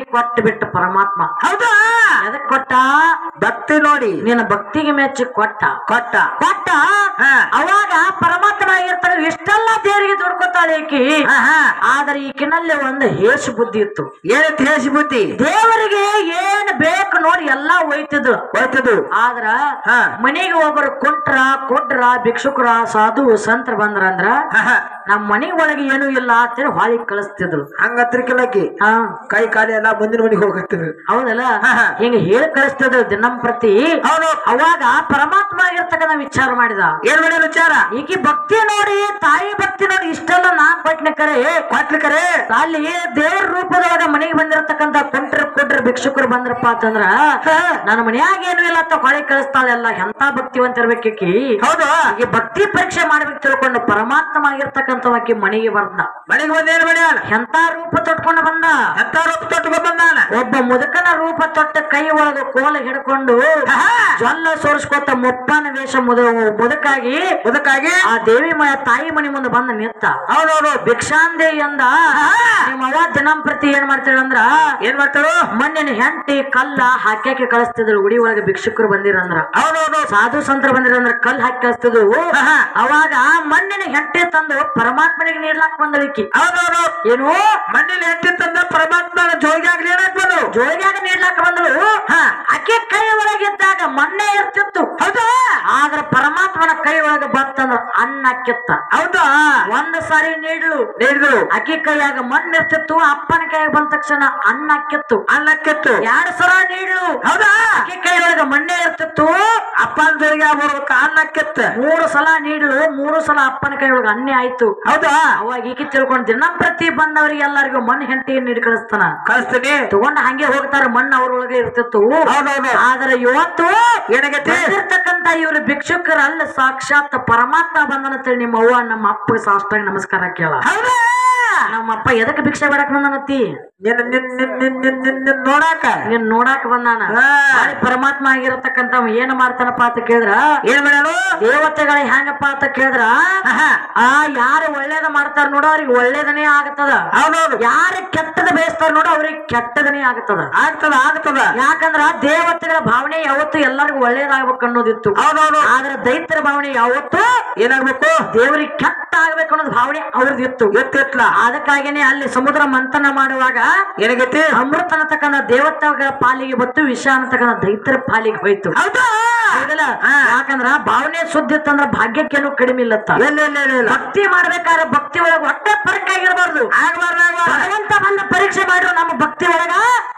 ಕೊಟ್ಟು ಬಿಟ್ಟ ಪರಮಾತ್ಮ ಹೌದಾ ಎದಕ್ ಕೊಟ್ಟ ಭಕ್ತಿ ನೋಡಿ ನಿನ್ನ ಭಕ್ತಿಗೆ ಮೆಚ್ಚಿ ಕೊಟ್ಟ ಕೊಟ್ಟ ಕೊಟ್ಟ ಹಾ. ಅವಾಗ ಪರಮಾತ್ಮ ಆಗಿರ್ತಾಳೆ ಇಷ್ಟೆಲ್ಲ ದೇವರಿಗೆ ದುಡ್ಕೊತಾಳೆ ಈಕಿ ಹಾ, ಹಾ. ಆದ್ರೆ ಈಕಿನಲ್ಲಿ ಒಂದು ಹೇಸು ಬುದ್ಧಿ ಇತ್ತು ಏನಂತ ಹೇಸಿ ಬುದ್ಧಿ ದೇವರಿಗೆ ಏನ್ ಬೇಕು ನೋಡಿ ಎಲ್ಲಾ ಒಯ್ತಿದ್ರು ಹೋಯ್ತದು ಆದ್ರ ಹಾ. ಮನೆಗೆ ಒಬ್ಬರು ಕುಂಟ್ರ ಕೊಡ್ರ ಭಿಕ್ಷುಕರ ಸಾಧು ಸಂತರ ಬಂದ್ರ ಅಂದ್ರ ಹಾ, ಹಾ. ನಮ್ ಮನೆ ಒಳಗೆ ಏನು ಇಲ್ಲ ಅಂತೇಳಿ ಹೊಳಿ ಕಳಿಸ್ತಿದ್ರು ಹಂಗ ತಿರ್ಕಲಕ್ಕಿ ಹಾ ಕೈ ಕಾಲಿ ಎಲ್ಲ ಮುಂದಿನ ಮನೆಗೆ ಹೋಗತ್ತಿದ್ರು ಹೌದಲ್ಲ ಹಾ, ಹಾ. ಹಿಂಗ ಹೇಳಿ ಕಳಿಸ್ತಿದ್ರು ದಿನಂಪ್ರತಿ ಹೌದು ಅವಾಗ ಪರಮಾತ್ಮ ಆಗಿರ್ತಕ್ಕಂಥ ವಿಚಾರ ಮಾಡಿದ ಏನ್ ಮಾಡ್ಯಾರ ವಿಚಾರ ಈಕಿ ಭಕ್ತಿ ನೋಡಿ ತಾಯಿ ಭಕ್ತಿ ನೋಡಿ ಇಷ್ಟೆಲ್ಲ ನಾ ಕೊಟ್ನೆ ಕರೆ ಕೊಟ್ಲಿಕರೆ ಅಲ್ಲಿ ದೇವ್ರ ರೂಪದೊಳಗ ಮನೆಗೆ ಬಂದಿರತಕ್ಕಂತ ಕುಂಟ್ರ ಕೊಟ್ರ ಭಿಕ್ಷುಕರು ಬಂದ್ರಪ್ಪ ಅಂತಂದ್ರ ನನ್ನ ಮನ್ಯಾಗ ಏನು ಇಲ್ಲ ಅಂತ ಹೊಳೆ ಕಳಿಸ್ತಾಳೆ ಎಲ್ಲ ಎಂತ ಭಕ್ತಿವಂತ ಇರ್ಬೇಕಿ ಹೌದು ಆಕೆ ಭಕ್ತಿ ಪರೀಕ್ಷೆ ಮಾಡ್ಬೇಕು ತಿಳ್ಕೊಂಡು ಪರಮಾತ್ಮ ಆಗಿರ್ತಕ್ಕಂಥ ಆಕಿ ಮನೆಗೆ ಬಂದ ಮನೆಗೆ ಬಂದ ಏನ್ ಮಾಡ್ಯಾನ ಎಂತ ರೂಪ ತೊಟ್ಕೊಂಡು ಬಂದ ಎಂತ ರೂಪ ತೊಟ್ಕೊಂಡ್ ಬಂದಾನ ಒಬ್ಬ ಮುದುಕನ ರೂಪ ತೊಟ್ಟ ಕೈ ಒಳಗ ಕೋಲ ಹಿಡ್ಕೊಂಡು ಜೊಲ್ಲ ಸೋರಿಸ್ಕೊತ ಮುಪ್ಪನ ವೇಷ ಮುದ ಮುದುಕಾಗಿ ಅದಕ್ಕಾಗಿ ಆ ದೇವಿ ಮ ತಾಯಿ ಮನೆ ಮುಂದೆ ಬಂದ ನಿಂತ ಹೌದೌದು ಭಿಕ್ಷಾಂದೆ ಎಂದ ನಿಮ್ಮ ಅವ್ವ ದಿನಂಪ್ರತಿ ಏನ್ ಮಾಡ್ತಾಳ ಅಂದ್ರ ಏನ್ ಮಾಡ್ತಾರು ಮಣ್ಣಿನ ಹೆಂಟಿ ಕಲ್ಲ ಹಾಕ್ಯಾಕೆ ಕಳಿಸ್ತಿದ್ರು ಉಡಿ ಒಳಗೆ ಭಿಕ್ಷುಕರು ಬಂದಿರಂದ್ರ ಹೌದೌದು ಸಾಧು ಸಂತರ ಬಂದಿರಂದ್ರ ಕಲ್ ಹಾಕಿ ಕಳಿಸ್ತಿದ್ರು ಆಹಾ. ಅವಾಗ ಮಣ್ಣಿನ ಹೆಂಟಿ ತಂದು ಪರಮಾತ್ಮನಿಗೆ ನೀಡ್ಲಾಕ್ ಬಂದಳಿಕಿ ಹೌದೌದು ಏನು ಮಣ್ಣಿನ ಹೆಂಡತಿ ತಂದ ಪರಮಾತ್ಮನ ಜೋಗಿ ಆಗ್ಲಿ ಏನಾಗ್ಬೋದು ಜೋಳಿಗ್ಯಾಗ ನೀಡ್ಲಾಕ ಬಂದಳು ಹಾ. ಆಕೆ ಕೈ ಒಳಗಿದ್ದಾಗ ಮಣ್ಣೆ ಇರ್ತಿತ್ತು ಹೌದಾ ಆದ್ರ ಪರಮಾತ್ಮನ ಕೈ ಒಳಗ ಬತ್ತಂದ್ರ ಅನ್ನ ಕಿತ್ತ ಹೌದಾ ಒಂದ್ ಸಾರಿ ನೀಡ್ಲು ನೀಡಿದ್ರು ಅಕ್ಕಿ ಕೈಯಾಗ ಮಣ್ಣು ಇರ್ತಿತ್ತು ಅಪ್ಪನ ಕೈಯಾಗ ಬಂದ ತಕ್ಷಣ ಅನ್ನ ಕಿತ್ತು ಅನ್ನಕ್ಕಿತ್ತು ಎರಡ್ ಸಲ ನೀಡ್ಲು ಹೌದಾ ಅಕ್ಕಿ ಕೈ ಒಳಗ ಮಣ್ಣೆ ಇರ್ತಿತ್ತು ಅಪ್ಪನ ಜೋಗಿ ಆಗ್ಬಿಡ್ಬೇಕು ಅನ್ನಕ್ಕಿತ್ತು ಮೂರು ಸಲ ನೀಡ್ಲು ಮೂರು ಸಲ ಅಪ್ಪನ ಕೈ ಒಳಗ ಅನ್ನೆ ಆಯ್ತು ಹೌದಾ ಅವಾಗ ಈಕಿ ತಿಳ್ಕೊಂಡು ದಿನಂಪ್ರತಿ ಬಂದವರಿಗೆ ಎಲ್ಲರಿಗೂ ಮಣ್ಣು ಹೆಂಟಿಯನ್ನು ನೀಡಿ ಕಳಿಸ್ತಾನ ಕಳಿಸ್ತೀನಿ ತಗೊಂಡ ಹಂಗೆ ಹೋಗ್ತಾರ ಮಣ್ಣು ಅವ್ರೊಳಗೆ ಇರ್ತಿತ್ತು ಹೌದೌದು ಆದ್ರೆ ಇವತ್ತು ಏನಾಗೈತಿ ಬಂದಿರ್ತಕ್ಕಂತ ಇವ್ರು ಭಿಕ್ಷುಕರ ಅಲ್ಲ ಸಾಕ್ಷಾತ್ ಪರಮಾತ್ಮ ಬಂದನಂತೇಳಿ ನಿಮ್ಮ ಅವ್ವ ನಮ್ಮ ಅಪ್ಪಗೆ ಸಾಷ್ಟಾಗಿ ನಮಸ್ಕಾರ ಕೇಳ ಹೌದಾ ನಮ್ಮ ಅಪ್ಪ ಎದಕ್ಕೆ ಭಿಕ್ಷೆ ಬೇಡಕ್ ಬಂದನತ್ತಿ ನಿನ್ನ ನಿನ್ನ ನಿನ್ನ ನಿನ್ನ ನಿನ್ನ ನಿನ್ನ ನೋಡಾಕ ನೀನ್ ನೋಡಾಕ ಬಂದಾನ ಹಾ. ಅಲ್ಲಿ ಪರಮಾತ್ಮ ಆಗಿರತಕ್ಕಂತ ಏನ್ ಮಾಡ್ತಾನಪ್ಪ ಅಂತ ಕೇಳಿದ್ರ ಏನ್ ಮಾಡ್ಯಾನು ದೇವತೆಗಳ ಹೆಂಗಪ್ಪ ಅಂತ ಕೇಳಿದ್ರ ಆಹಾ. ಆ ಯಾರು ಒಳ್ಳೇದ ಮಾಡ್ತಾರ ನೋಡೋ ಅವ್ರಿಗೆ ಒಳ್ಳೇದನೇ ಆಗತ್ತದ ಹೌದೌದು ಯಾರು ಕೆಟ್ಟದ ಬೇಯಿಸ್ತಾರ ನೋಡೋ ಅವ್ರಿಗೆ ಕೆಟ್ಟದನೇ ಆಗತ್ತದ ಆಗ್ತದ ಆಗ್ತದ ಯಾಕಂದ್ರ ದೇವತೆಗಳ ಭಾವನೆ ಯಾವತ್ತು ಎಲ್ಲರಿಗೂ ಒಳ್ಳೇದಾಗ್ಬೇಕು ಅನ್ನೋದಿತ್ತು ಹೌದೌದು ಆದ್ರೆ ದೈತ್ಯರ ಭಾವನೆ ಯಾವತ್ತು ಏನಾಗ್ಬೇಕು ದೇವರಿಗೆ ಕೆಟ್ಟ ಆಗ್ಬೇಕು ಅನ್ನೋದು ಭಾವನೆ ಅವ್ರದ್ದಿತ್ತು ಎತ್ತಿತ್ಲ ಅದಕ್ಕಾಗಿನೇ ಅಲ್ಲಿ ಸಮುದ್ರ ಮಂಥನ ಮಾಡುವಾಗ ಏನಾಗೈತಿ ಅಮೃತ ಅನ್ನತಕ್ಕಂಥ ದೇವತೆಗಳ ಪಾಲಿಗೆ ಬತ್ತು ವಿಷ ಅನ್ನತಕ್ಕಂಥ ದೈತ್ಯರ ಪಾಲಿಗೆ ಹೋಯ್ತು ಹೌದಾ ಹೌದಲ್ಲ ಹಾ. ಯಾಕಂದ್ರ ಭಾವನೆ ಸುದ್ದಿ ಇತ್ತಂದ್ರ ಭಾಗ್ಯಕ್ಕೇನು ಕಡಿಮೆ ಇಲ್ಲತ್ತ ಇಲ್ಲ ಇಲ್ಲ ಇಲ್ಲ ಇಲ್ಲ ಭಕ್ತಿ ಮಾಡ್ಬೇಕಾದ್ರೆ ಭಕ್ತಿ ಒಳಗ ಹೊಟ್ಟೆ ಪರಕ್ ಆಗಿರ್ಬಾರ್ದು ಆಗ್ಬಾರ್ದು ಆಗ್ಬಾರ್ದು ಭಗವಂತ ಬಂದ ಪರೀಕ್ಷೆ ಮಾಡ್ರು ನಮ್ಮ ಭಕ್ತಿ ಒಳಗ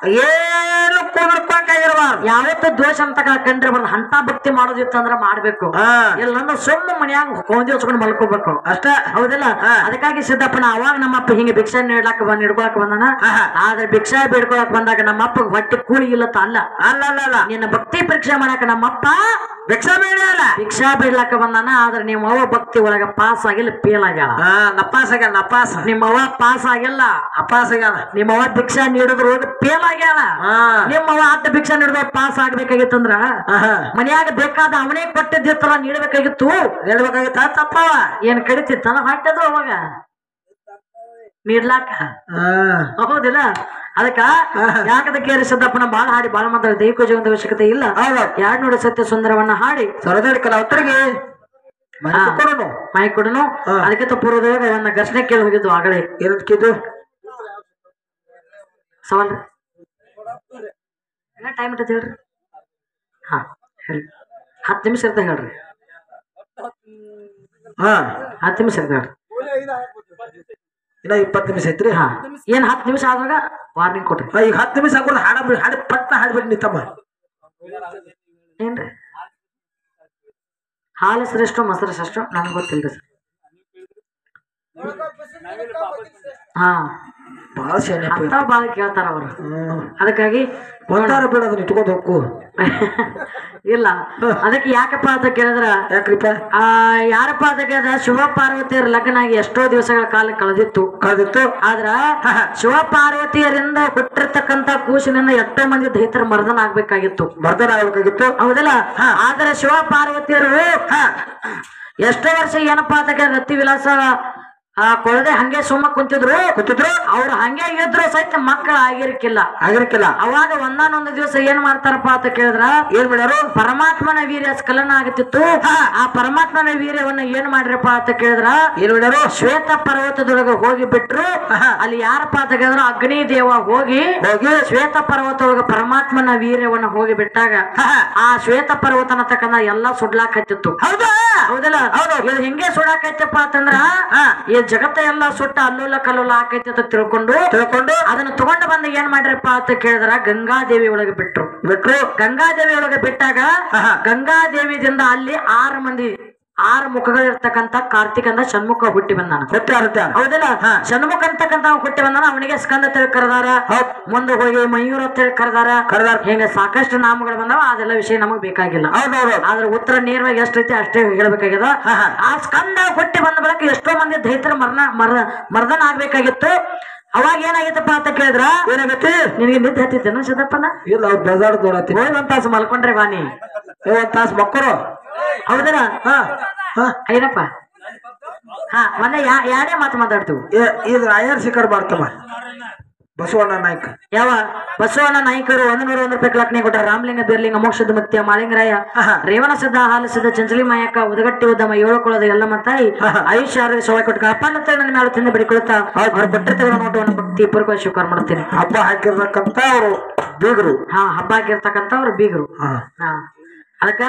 ಏನು ಕುದುರ್ಕೊಂಡಾಗಿರ್ಬಾರ್ದು ಯಾವತ್ತೂ ದೋಷ ಅಂತ ಕಂಡಿರ್ಬಾರ್ದು ಅಂತ ಭಕ್ತಿ ಮಾಡೋದಿತ್ತು ಅಂದ್ರ ಮಾಡ್ಬೇಕು ಹಾ ಇಲ್ಲಂದ್ರ ಸುಮ್ಮ ಮನ್ಯಾಗ ಕೊಂದಿ ಹಚ್ಕೊಂಡು ಮಲ್ಕೋಬೇಕು ಅಷ್ಟ ಹೌದಲ್ಲ ಹಾ. ಅದಕ್ಕಾಗಿ ಸಿದ್ದಪ್ಪನ ಅವಾಗ ನಮ್ಮಪ್ಪ ಹಿಂಗೆ ಭಿಕ್ಷಾ ನೀಡ್ಲಾಕ ಬಂದ್ ಹಿಡ್ಕೊಳಕ್ ಬಂದಾನ ಆಹಾ. ಆದ್ರೆ ಭಿಕ್ಷಾ ಬೇಡ್ಕೊಳಕ್ ಬಂದಾಗ ನಮ್ಮಪ್ಪ ಹೊಟ್ಟೆ ಕೂಳಿ ಇಲ್ಲತ್ತ ಅಲ್ಲ ಅಲ್ಲ ಅಲ್ಲ ಅಲ್ಲ ನಿನ್ನ ಭಕ್ತಿ ಪರೀಕ್ಷೆ ಮಾಡಾಕ ನಮ್ಮಪ್ಪ ಭಿಕ್ಷಾ ಬೇಡ ಅಲ್ಲ ಭಿಕ್ಷಾ ಬೇಡ್ಲಾಕ ಬಂದಾನ ಆದ್ರೆ ನಿಮ್ಮ ಅವ್ವ ಭಕ್ತಿ ಒಳಗ ಪಾಸ್ ಆಗಿಲ್ಲ ಫೇಲ್ ಆಗ್ಯಾಳ ಹಾ ನಪಾಸ ಆಗ್ಯಾನ ನಪಾಸ ನಿಮ್ಮ ಅವ್ವ ಪಾಸ್ ಆಗಿಲ್ಲ ಅಪಾಸ ಆಗ್ಯಾನ ನಿಮ್ಮ ಅವ್ವ ಭಿಕ್ಷಾ ನೀಡಿದ್ರು ಫೇಲ್ ಆಗ್ಯಾಳ ಹಾ ನಿಮ್ಮ ಅವ್ವ ಅಡ್ಡ ಭಿಕ್ಷಾ ನೀಡಿದ್ರೆ ಪಾಸ್ ಆಗ್ಬೇಕಾಗಿತ್ತಂದ್ರ ಆಹಾ. ಮನ್ಯಾಗ ಬೇಕಾದ ಅವನೇ ಕೊಟ್ಟಿದ್ದಿತ್ತಲ್ಲ ನೀಡಬೇಕಾಗಿತ್ತು ಹೇಳ್ಬೇಕಾಗಿತ್ತ ತಪ್ಪವ ಏನ್ ಕಡಿತಿತ್ತಲ್ಲ ಹಾಕ್ತದ ಅವಾಗ ನೀಡ್ಲಾಕ ಹಾ ಹೌದಿಲ್ಲ ಅದಕ್ಕ ಯಾಕದ ಕೇರಿ ಸಿದ್ದಪ್ಪನ ಬಾಳ ಹಾಡಿ ಬಾಳ ಮಾತಾಡ ದೈಹಿಕ ಜೀವನದ ಅವಶ್ಯಕತೆ ಇಲ್ಲ ಹೌದು ಎರಡ್ ನೋಡಿ ಸತ್ಯ ಸುಂದರವನ್ನ ಹಾಡಿ ಸರದಾಡಿ ಕಲಾವತರಿಗೆ ಮನೆ ಹಾ. ಕೊಡೋನು ಮೈ ಕೊಡನು ಹಾ. ಅದಕ್ಕಿಂತ ಪೂರ್ವದೊಳಗೆ ಒಂದು ಘರ್ಷಣೆ ಕೇಳಿ ಹೋಗಿದ್ದು ಆಗಲೇ ಏನಕ್ಕಿದ್ದು ಸವಾಲ್ ಏನ ಟೈಮ್ ಇಟ್ಟದ ಹೇಳ್ರಿ ಹಾ ಹೇಳಿ ಹತ್ತು ನಿಮಿಷ ಇರ್ತ ಹೇಳ್ರಿ ಹಾ ಹತ್ತು ನಿಮಿಷ ಇರ್ತ ಹೇಳ್ರಿ ಇನ್ನ ಇಪ್ಪತ್ತು ನಿಮಿಷ ಐತ್ರಿ ಹಾ ಏನ್ ಹತ್ತು ನಿಮಿಷ ಆದಾಗ ವಾರ್ನಿಂಗ್ ಕೊಟ್ರಿ ಹಾ, ಈಗ ಹತ್ತು ನಿಮಿಷ ಹಾಕೋದು ಹಾಡ ಬಿಡ್- ಹಾಡಿ ಪಟ್ನ ಹಾಡ್ಬಿಟ್ಟು ನಿಂತಮ್ಮ ಏನ್ರಿ ಹಾಲು ಶ್ರೇಷ್ಠ ಮೊಸರು ಶ್ರೇಷ್ಠ ನನ್ಗೆ ಗೊತ್ತಿಲ್ರಿ ಸರ್ ಹಾ ಭಾಳ ಶಾನೆ ಅಂತ ಬಾಳ ಕೇಳ್ತಾರ ಅವರು ಹ್ಮ್ ಅದಕ್ಕಾಗಿ ಒಂದಾರ ಬಿಡ ಅದನ್ನ ಇಟ್ಕೊಂಡು ಹೋಗು ಇಲ್ಲ ಅದಕ್ಕೆ ಯಾಕಪ್ಪ ಅಂತ ಕೇಳಿದ್ರ ಯಾಕ್ರಿಪ್ಪ ಆ ಯಾರಪ್ಪ ಅಂತ ಕೇಳಿದ್ರ ಶಿವ ಪಾರ್ವತಿಯರ ಲಗ್ನ ಆಗಿ ಎಷ್ಟೋ ದಿವಸಗಳ ಕಾಲ ಕಳೆದಿತ್ತು ಕಳೆದಿತ್ತು ಆದ್ರ ಶಿವ ಪಾರ್ವತಿಯರಿಂದ ಹುಟ್ಟಿರ್ತಕ್ಕಂತ ಕೂಸಿನಿಂದ ಎಷ್ಟೋ ಮಂದಿ ದೈತರ ಮರ್ದನ ಆಗ್ಬೇಕಾಗಿತ್ತು ಮರ್ದನ ಆಗ್ಬೇಕಾಗಿತ್ತು ಹೌದಲ್ಲ ಆದ್ರೆ ಶಿವ ಪಾರ್ವತಿಯರು ಎಷ್ಟೋ ವರ್ಷ ಏನಪ್ಪಾ ಅಂತ ಕೇಳಿದ್ರೆ ರತಿ ವಿಲಾಸ ಆ ಕೊಳದೆ ಹಂಗೆ ಸುಮ್ಮ ಕುಂತಿದ್ರು ಕೂತಿದ್ರು ಅವ್ರು ಹಂಗೆ ಇದ್ರು ಸಹಿತ ಮಕ್ಕಳು ಆಗಿರ್ಕಿಲ್ಲ ಆಗಿರ್ಕಿಲ್ಲ ಅವಾಗ ಒಂದಾನೊಂದು ದಿವಸ ಏನ್ ಮಾಡ್ತಾರಪ್ಪ ಅಂತ ಕೇಳಿದ್ರ ಏನ್ ಮಾಡ್ಯಾರು ಪರಮಾತ್ಮನ ವೀರ್ಯ ಸ್ಖಲನ ಆಗತ್ತಿತ್ತು ಆ ಪರಮಾತ್ಮನ ವೀರ್ಯವನ್ನ ಏನ್ ಮಾಡ್ರಪ್ಪ ಅಂತ ಕೇಳಿದ್ರ ಏನ್ ಮಾಡ್ಯಾರು ಶ್ವೇತ ಪರ್ವತದೊಳಗ ಹೋಗಿ ಬಿಟ್ರು ಅಲ್ಲಿ ಯಾರಪ್ಪ ಅಂತ ಕೇಳಿದ್ರ ಅಗ್ನಿ ದೇವ ಹೋಗಿ ಹೋಗಿ ಶ್ವೇತ ಪರ್ವತದೊಳಗ ಪರಮಾತ್ಮನ ವೀರ್ಯವನ್ನ ಹೋಗಿ ಬಿಟ್ಟಾಗ ಆ ಶ್ವೇತ ಪರ್ವತ ಅನ್ನತಕ್ಕಂಥ ಎಲ್ಲಾ ಸುಡ್ಲಾಕತ್ತಿತ್ತು ಹೌದಾ ಹೌದಲ್ಲ ಹೌದು. ಇದು ಹೆಂಗೆ ಸುಡಾಕೈತಪ್ಪ ಅಂತಂದ್ರ ಈ ಜಗತ್ತ ಎಲ್ಲಾ ಸುಟ್ಟ ಅಲ್ಲೋಲ ಕಲ್ಲೋಲ ಆಕೈತಿ ಅಂತ ತಿಳ್ಕೊಂಡು ತಿಳ್ಕೊಂಡು ಅದನ್ನ ತಗೊಂಡು ಬಂದು ಏನ್ ಮಾಡ್ರಪ್ಪ ಅಂತ ಕೇಳಿದ್ರ ಗಂಗಾದೇವಿ ಒಳಗೆ ಬಿಟ್ರು ಬಿಟ್ರು ಗಂಗಾದೇವಿ ಒಳಗೆ ಬಿಟ್ಟಾಗ ಆಹಾ. ಗಂಗಾದೇವಿದಿಂದ ಅಲ್ಲಿ ಆರು ಮಂದಿ ಆರು ಮುಖಗಳಿರ್ತಕ್ಕಂಥ ಕಾರ್ತಿಕ್ ಅಂತ ಷಣ್ಮುಖ ಹುಟ್ಟಿ ಬಂದಾನ ಹುಟ್ಟಿ ಆರುತ್ತೆ ಹೌದಲ್ಲ ಹಾ. ಷಣ್ಮುಖ ಅಂತಕ್ಕಂಥ ಅವ್ನು ಹುಟ್ಟಿ ಬಂದಾನ ಅವನಿಗೆ ಸ್ಕಂದ ತಿಳಿ ಕರೆದಾರ ಹೌದ್. ಮುಂದೆ ಹೋಗಿ ಮಯೂರ ತಿಳಿ ಕರೆದಾರ ಕರೆದಾರ. ಹಿಂಗ ಸಾಕಷ್ಟು ನಾಮಗಳು ಬಂದಾವ ಅದೆಲ್ಲ ವಿಷಯ ನಮಗ್ ಬೇಕಾಗಿಲ್ಲ ಹೌದೌದು ಆದ್ರೆ ಉತ್ತರ ನೇರವಾಗಿ ಎಷ್ಟೈತಿ ಅಷ್ಟೇ ಹೇಳ್ಬೇಕಾಗ್ಯದ ಹಾ, ಹಾ. ಆ ಸ್ಕಂದ ಹುಟ್ಟಿ ಬಂದ ಬಳಿಕ ಎಷ್ಟೋ ಮಂದಿ ದೈತರ ಮರಣ ಮರ ಮರ್ದನ ಆಗ್ಬೇಕಾಗಿತ್ತು ಅವಾಗ ಏನಾಗಿತ್ತಪ್ಪ ಅಂತ ಕೇಳಿದ್ರ ಏನಾಗೈತಿ ನಿನಗೆ ನಿದ್ದೆ ಹತ್ತಿತ್ತೇನು ಸಿದ್ದಪ್ಪನ ಇಲ್ಲ ಅವ್ರು ಬೆಜಾಡ್ ನೋಡತ್ತಿ ಹೋಗಿ ಒಂದ್ ತಾಸು ಮಲ್ಕೊಂಡ್ರೆ ಬಾನಿ ಒಂದ್ ತಾಸ್ ಮಕ್ಕಳು ಹೌದರ ಹಾ ಹಾ ಏನಪ್ಪ ಹಾ ಮೊನ್ನೆ ಯಾ ಯಾರೇ ಮಾತು ಮಾತಾಡ್ತೀವಿ ಏ- ಇದು ರಾಯರ್ ಶಿಖರ್ ಮಾಡ್ತಮ್ಮ ಬಸವಣ್ಣ ನಾಯ್ಕ ಯಾವ ಬಸವಣ್ಣ ನಾಯ್ಕರು ಒಂದು ನೂರ ಒಂದು ರೂಪಾಯಿ ಕಲಕ್ನೆ ಕೊಟ್ಟ ರಾಮಲಿಂಗ ಬಿರ್ಲಿಂಗ ಮೋಕ್ಷದ ಮುಕ್ತಿಯ ಮಾಳಿಂಗರಾಯ ಆಹಾ. ರೇವಣ ಸಿದ್ಧ ಹಾಲು ಸಿದ್ಧ ಚಂಚಲಿ ಮಾಯಕ್ಕ ಉದಗಟ್ಟಿ ಉದ್ದಮ ಏಳುಕೊಳ್ಳೋದು ಎಲ್ಲ ಮತ್ತಾಯಿ ಆಹಾ. ಆಯುಷ್ಯ ಆರೋಗ್ಯ ಸೊಳ್ಳೆ ಕೊಟ್ಟು ಅಪ್ಪನ ನನ್ನ ಮೇಲೆ ತಿಂದು ಬಿಡಿಕೊಳ್ತಾ ಅವ್ರ ಬಟ್ಟೆ ತೆಗೆದ ನೋಟವನ್ನು ಭಕ್ತಿ ಪೂರ್ವಕ ಸ್ವೀಕಾರ ಮಾಡ್ತೀನಿ ಹಬ್ಬ ಹಾಕಿರ್ತಕ್ಕಂತ ಅವರು ಬೀಗರು ಹಾ ಹಬ್ಬ ಆಗಿರ್ತಕ್ಕಂಥ ಅವ್ರು ಬೀಗರು ಹಾ ಹಾ ಅದಕ್ಕ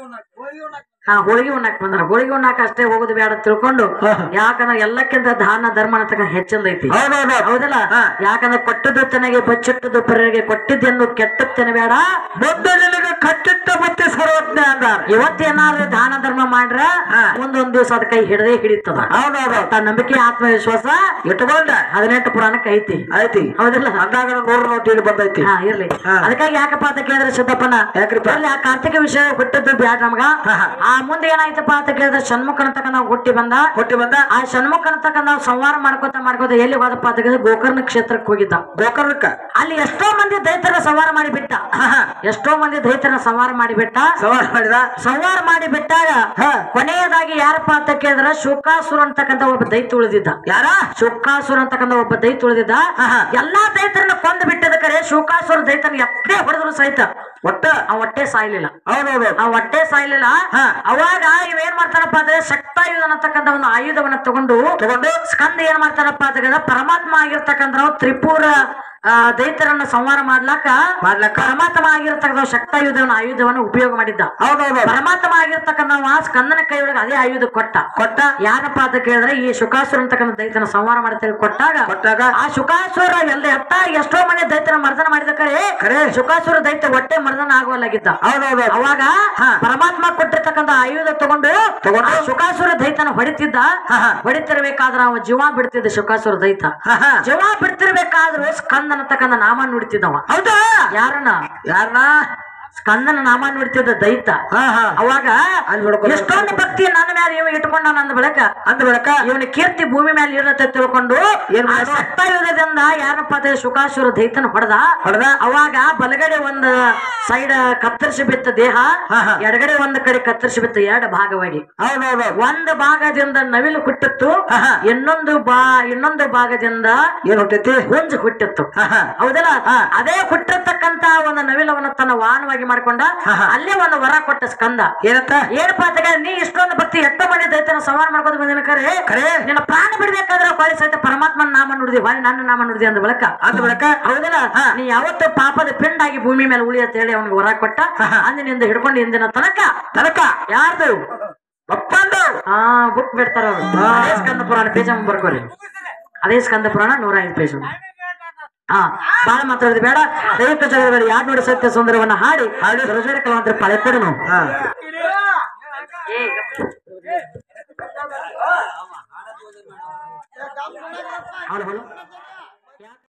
ಹಾ ಹೋಳಿಗೆ ಉಣ್ಣಾಕ್ ಬಂದ್ರ ಹೋಳಿಗೆ ಉಣ್ಣಾಕ ಅಷ್ಟೇ ಹೋಗೋದು ಬೇಡ ತಿಳ್ಕೊಂಡು ಆಹಾ. ಯಾಕಂದ್ರೆ ಎಲ್ಲಕ್ಕಿಂತ ದಾನ ಧರ್ಮ ಅನ್ನತಕ್ಕ ಹೆಚ್ಚಂದೈತಿ ಹೌದೌದು ಹೌದಲ್ಲ ಹಾ. ಯಾಕಂದ್ರೆ ಕೊಟ್ಟದ್ದು ತನಗೆ ಬಚ್ಚಿಟ್ಟದ್ದು ಪರರಿಗೆ ಕೊಟ್ಟಿದ್ದೆಂದು ಕೆಟ್ಟದ್ದು ಬೇಡ ಮೊದಲು ನಿನಗೆ ಕಟ್ಟಿಟ್ಟ ಬುತ್ತಿ ಸರ್ವಜ್ಞ ಅಂದಾರ ಇವತ್ತೇನಾದ್ರು ದಾನ ಧರ್ಮ ಮಾಡ್ರ ಹಾ. ಮುಂದೊಂದ್ ದಿವಸ ಅದ ಕೈ ಹಿಡದೇ ಹಿಡಿತದ ಹೌದೌದು ತನ್ನ ನಂಬಿಕೆ ಆತ್ಮವಿಶ್ವಾಸ ಇಟ್ಕೊಂಡ ಹದಿನೆಂಟು ಪುರಾಣಕ್ಕೆ ಐತಿ ಐತಿ ಹೌದಲ್ಲ ಅಂದಾಗ ನೂರು ನೋಟ್ ಇಲ್ಲಿ ಬಂದೈತಿ ಹಾ ಇರ್ಲಿ ಹಾ. ಅದಕ್ಕಾಗಿ ಯಾಕಪ್ಪ ಅಂತ ಕೇಳಿದ್ರೆ ಸಿದ್ದಪ್ಪನ ಯಾಕ್ರಿಪ್ಪ? ಇರ್ಲಿ, ಆ ಕಾರ್ತಿಕ ವಿಷಯ ಹುಟ್ಟಿದ್ದು ಬ್ಯಾಡ ನಮ್ಗ ಹಾ, ಹಾ. ಆ ಮುಂದೆ ಏನಾಯ್ತಪ್ಪ ಅಂತ ಕೇಳಿದ್ರೆ ಷಣ್ಮುಖ ಅಂತಕ್ಕಂಥ ಹುಟ್ಟಿ ಬಂದ ಹುಟ್ಟಿ ಬಂದ ಆ ಷಣ್ಮುಖ ಅಂತಕ್ಕಂಥ ಸಂವಾರ ಮಾಡ್ಕೋತ ಮಾಡ್ಕೋತ ಎಲ್ಲಿ ಹೋದಪ್ಪ ಅಂತ ಕೇಳಿದ್ರೆ ಗೋಕರ್ಣ ಕ್ಷೇತ್ರಕ್ಕೆ ಹೋಗಿದ್ದ ಗೋಕರ್ಣಕ್ಕ ಅಲ್ಲಿ ಎಷ್ಟೋ ಮಂದಿ ದೈತರ ಸಂವಾರ ಮಾಡಿ ಬಿಟ್ಟ ಎಷ್ಟೋ ಮಂದಿ ದೈತರ ಸಂವಾರ ಮಾಡಿ ಬಿಟ್ಟ ಸವಾರ ಮಾಡಿದ ಸಂವಾರ ಮಾಡಿ ಬಿಟ್ಟಾಗ ಹಾ. ಕೊನೆಯದಾಗಿ ಯಾರಪ್ಪ ಅಂತ ಕೇಳಿದ್ರೆ ಶುಕಾಸುರ ಅಂತಕ್ಕಂಥ ಒಬ್ಬ ದೈತ ಉಳಿದಿದ್ದ ಯಾರ ಶುಕಾಸುರ ಅಂತಕ್ಕಂಥ ಒಬ್ಬ ದೈತ ಉಳಿದಿದ್ದ ಆಹಾ. ಎಲ್ಲಾ ದೈತರನ್ನ ಕೊಂದು ಬಿಟ್ಟದ ಕರೆ ಶುಕಾಸುರ ದೈತನ ಎಷ್ಟೇ ಹೊಡೆದ್ರು ಸಹಿತ ಒಟ್ಟ ಆ ಹೊಟ್ಟೆ ಸಾಯ್ಲಿಲ್ಲ ಹೌದೌದು ಆ ಹೊಟ್ಟೆ ಸಾಯ್ಲಿಲ್ಲ ಹಾ. ಅವಾಗ ಇವ ಏನ್ ಮಾಡ್ತಾನಪ್ಪ ಅಂದ್ರೆ ಶಕ್ತಾಯುಧ ಅನ್ನತಕ್ಕಂಥ ಒಂದು ಆಯುಧವನ್ನ ತಗೊಂಡು ತಗೊಂಡು ಸ್ಕಂದ ಏನ್ ಮಾಡ್ತಾನಪ್ಪ ಅಂತ ಕೇಳಿದ್ರೆ ಪರಮಾತ್ಮ ಆಗಿರ್ತಕ್ಕಂಥ ತ್ರಿಪುರ ಆ, ದೈತರನ್ನ ಸಂಹಾರ ಮಾಡ್ಲಾಕ ಮಾಡ್ಲಕ್ಕ ಪರಮಾತ್ಮ ಆಗಿರ್ತಕ್ಕಂಥ ಶಕ್ತಾಯುಧವನ್ನ ಆಯುಧವನ್ನ ಉಪಯೋಗ ಮಾಡಿದ್ದ ಹೌದೌದು ಪರಮಾತ್ಮ ಆಗಿರ್ತಕ್ಕಂಥ ಸ್ಕಂದನ ಕೈ ಒಳಗೆ ಅದೇ ಆಯುಧ ಕೊಟ್ಟ ಕೊಟ್ಟ ಯಾರಪ್ಪ ಅಂತ ಕೇಳಿದ್ರೆ ಈ ಶುಕಾಸುರ ಅಂತಕ್ಕಂಥ ದೈತನ ಸಂಹಾರ ಮಾಡ್ತೇವೆ ಕೊಟ್ಟಾಗ ಕೊಟ್ಟಾಗ ಆ ಶುಕಾಸುರ ಎಲ್ಲ ಎತ್ತ ಎಷ್ಟೋ ಮನೆ ದೈತನ ಮರ್ದನ ಮಾಡಿದ ಕರೆ ಖರೆ ಶುಕಾಸುರ ದೈತ ಹೊಟ್ಟೆ ಮರ್ದನ ಆಗುವಲ್ಲಾಗಿದ್ದ ಹೌದೌದು ಅವಾಗ ಹಾ. ಪರಮಾತ್ಮ ಕೊಟ್ಟಿರ್ತಕ್ಕಂಥ ಆಯುಧ ತಗೊಂಡು ತಗೊಂಡು? ಆ ಶುಕಾಸುರ ದೈತನ ಹೊಡಿತಿದ್ದ ಹಾ, ಹಾ. ಹೊಡಿತಿರ್ಬೇಕಾದ್ರ ಅವ ಜೀವ ಬಿಡ್ತಿದ್ದ ಶುಕಾಸುರ ದೈತ ಹಾ, ಹಾ. ಜೀವ ಬಿಡ್ತಿರ್ಬೇಕಾದ್ರೂ ಸ್ಕಂದ ಅನ್ನತಕ್ಕಂಥ ನಾಮ ನುಡಿತಿದ್ದವ ಹೌದಾ ಯಾರನ್ನ ಯಾರನ್ನ ಸ್ಕಂದನ ನಾಮ ನುಡಿತಿದ್ದ ದೈತ ಹಾ ಹಾ ಅವಾಗ ಅಲ್ಲಿ ನೋಡ್ಕೊಂಡು ಎಷ್ಟೊಂದು ಭಕ್ತಿ ನನ್ನ ಮೇಲೆ ಇವ ಇಟ್ಕೊಂಡ ಅಂದ ಬಳಕ ಅಂದ ಬೆಳಕ ಇವನ ಕೀರ್ತಿ ಭೂಮಿ ಮೇಲೆ ಇರತ್ತೆ ತಿಳ್ಕೊಂಡು ಏನ್ ಆ ಮಾಡ್ದ? ಸಪ್ತಾಯುಧದಿಂದ ಯಾರಪ್ಪ ಅದೇ ಶುಕಾಸುರ ದೈತನ ಹೊಡೆದ ಹೊಡೆದ ಅವಾಗ ಬಲಗಡೆ ಒಂದು ಸೈಡ್ ಕತ್ತರಿಸಿ ಬಿತ್ತ ದೇಹ ಹಾ, ಹಾ. ಎಡಗಡೆ ಒಂದು ಕಡೆ ಕತ್ತರಿಸಿ ಬಿತ್ತ ಎರಡು ಭಾಗವಾಗಿ ಹೌದೌದು ಒಂದು ಭಾಗದಿಂದ ನವಿಲು ಹುಟ್ಟಿತ್ತು ಹಾ, ಹಾ. ಇನ್ನೊಂದು ಬಾ ಇನ್ನೊಂದು ಭಾಗದಿಂದ ಏನ್ ಹೊಟ್ಟೈತಿ ಹುಂಜು ಹುಟ್ಟಿತ್ತು ಹಾ, ಹಾ. ಹೌದಲ್ಲ ಹಾ. ಅದೇ ಹುಟ್ಟಿರ್ತಕ್ಕಂತ ಒಂದು ನವಿಲವನ್ನ ತನ್ನ ವಾಹನವಾಗಿ ಮಾಡ್ಕೊಂಡ ಹಾ, ಹಾ. ಅಲ್ಲೇ ಒಂದು ವರ ಕೊಟ್ಟ ಸ್ಕಂದ ಏನಂತ ಏನಪ್ಪಾ ಅಂತ ಕೇಳಿದ್ರೆ, ನೀ ಇಷ್ಟೊಂದು ಭಕ್ತಿ ಎಷ್ಟೋ ಮಂದಿ ದೈತನ ಸವಾರ ಮಾಡ್ಕೊಂಡು ಬಂದಿನ ಕರೆ ಖರೆ ನಿನ್ನ ಪ್ರಾಣ ಬಿಡ್ಬೇಕಾದ್ರೆ ಹೊಳಿ ಸಹಿತ ಪರಮಾತ್ಮನ ನಾಮ ನುಡಿದಿ ಹೊಳಿ ನನ್ನ ನಾಮ ನುಡಿದಿ ಅಂದ ಬಳಕ ಅಂದ ಬೆಳಕ ಹೌದಲ್ಲ ಹಾ. ನೀ ಯಾವತ್ತು ಪಾಪದ ಪಿಂಡಾಗಿ ಭೂಮಿ ಮೇಲೆ ಉಳಿ ಅಂತ ಹೇಳಿ ಅವನಿಗೆ ವರ ಕೊಟ್ಟ ಹಾ, ಹಾ. ಅಂದಿನಿಂದ ಹಿಡ್ಕೊಂಡು ಇಂದಿನ ತನಕ ತನಕ ಯಾರ್ದು ಒಪ್ಪಂದು ಆ ಬುಕ್ ಬಿಡ್ತಾರ ಅವ್ರು ಹಾ. ಅದೇ ಸ್ಕಂದ ಪುರಾಣ ಪೇಜ ಬರ್ಕೋರಿ ಅದೇ ಸ್ಕಂದ ಪುರಾಣ ನೂರ ಐದು ಪೇಜ್ ಹಾ ಬಾಳ ಮಾತಾಡೋದು ಬೇಡ ದೈವಿಕ ಜಗದಲ್ಲಿ ಯಾರು ನೋಡಿ ಸತ್ಯ ಸುಂದರವನ್ನ ಹಾಡಿ ಹಾಡಿ ಸರಸ್ವರ ಕಲಾವಂತರ ಪಳೆ ಕೊಡು ನಾವು ಹಾ ಹೌದು ಹೌದು